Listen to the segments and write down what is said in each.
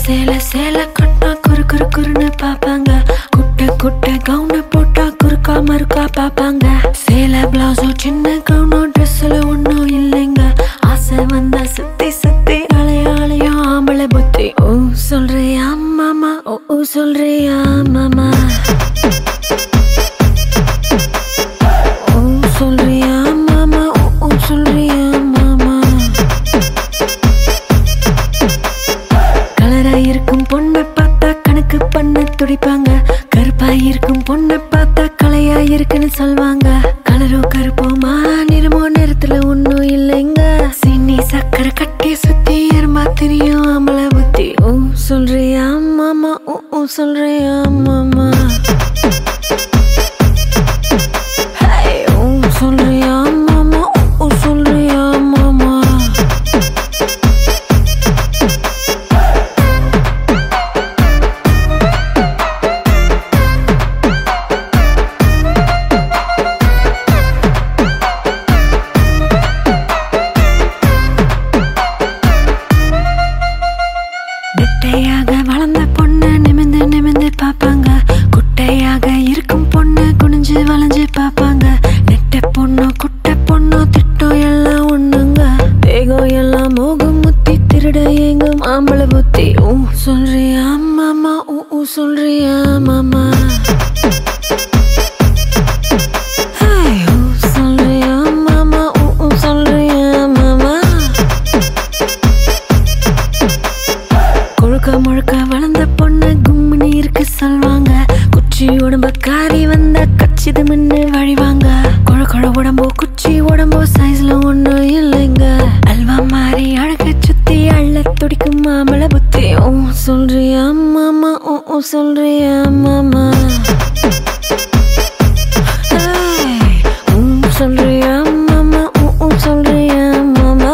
சேல சேல கட்டா குறு குறு குறுன்னு பாப்பாங்க குட்ட குட்ட கவுன போட்டா குறுக்கா மறுக்கா பாப்பாங்க சேல பிளவுஸோ சின்ன கவுனோ ட்ரெஸ்ல ஒன்னும் இல்லைங்க ஆசை வந்தா சுத்தி சுத்தி அலையாளையும் ஆம்பளை புத்தி ஓ சொல்றியா மாமா ஓ ஓ சொல்றியா மாமா ஓ சொல்றியா மாமா ஓ ஓ சொல்றியா மாமா கலரா இருக்கும் பொண்ணை பார்த்தா கணக்கு பண்ண துடிப்பாங்க கருப்பா இருக்கும் பொண்ணை பார்த்தா கலையா இருக்குன்னு சொல்வாங்க கலரோ கருப்போமா நிறமோ நிறத்துல ஒண்ணும் இல்லைங்க சீனி சக்கரை கட்டி சுத்தி எறும்பா தெரியும் அமல புத்தி ஓ சொல்றியா மாமா ஓ ஓ சொல்றியா மாமா Hey, ஓ சொல்றியா மாமா ஓ ஓ சொல்றியா மாமா நெட்டையாக வளர்ந்த பொண்ணு நிமிந்து நிமிந்து பாப்பாங்க குட்டையாக இருக்கும் பொண்ணு குனிஞ்சு வளைஞ்சு பாப்பாங்க நெட்ட பொண்ணு குட்டை பொண்ணு திட்டம் எல்லாம் ஒண்ணுங்க வேகம் எல்லாம் மோகம் முத்தி திருட எங்கும் ஆம்பளை புத்தி ஊ சொல்றியா மாமா ஊ ஊ சொல்றியா மாமா ஹேய், ஊ சொல்றியா மாமா ஊ ஊ சொல்றியா மாமா கொழுக்க முழுக்க வளர்ந்த பொண்ணு கும்மினி இருக்கு சொல்வாங்க குச்சி உடம்ப காரி வந்த கச்சிது மின்னு வழிவாங்க கொழ கொழ உடம்போ குச்சி உடம்போ சைஸ்ல ஒண்ணும் இல்லைங்க அல்வா மாறி அழக சுத்தி அள்ள துடிக்கும் மாமள புத்தி ஓ சொல்றியா மாமா ஓ ஓ சொல்றியா மாமா ஏய், ஊ சொல்றியா மாமா ஓ ஓ சொல்றியா மாமா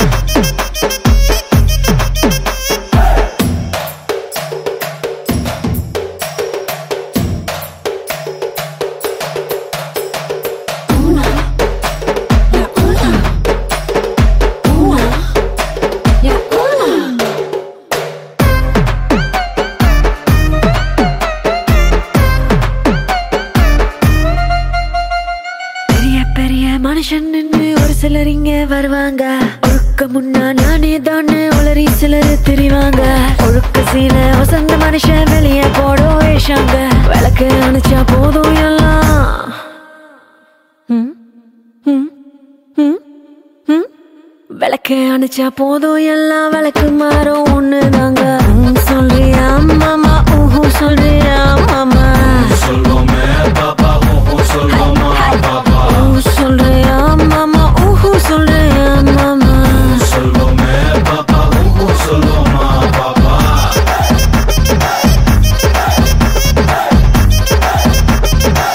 பெரிய பெரிய மனுஷன் நின்னு ஒரு சிலர் இங்க வருவாங்க ஒழுக்க முன்னா நானே தானே உளறி சிலர் தெரிவாங்க ஒழுக்க சீல வசந்த மனுஷன் வெளிய போடும் வேஷாங்க விளக்கு அணைச்சா போதும் எல்லாம் ம், ம், ம், ம். விளக்கு அணைச்சா போதும் எல்லாம் விளக்கு மாறும் ஒண்ணுதாங்க ம், சொல்றியா மாமா ஊஹு சொல்றியா மாமா சொல்வோமே பாப்பா ஓஹோ சொல்வோமா பாப்பா ஊ சொல்றியா மாமா ஊஹு சொல்றியா மாமா சொல்வோமே பாப்பா ஓஹோ சொல்வோமா பாப்பா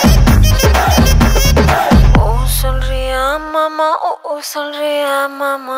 ஓ சொல்றியா மாமா ஓ ஓ சொல்றியா மாமா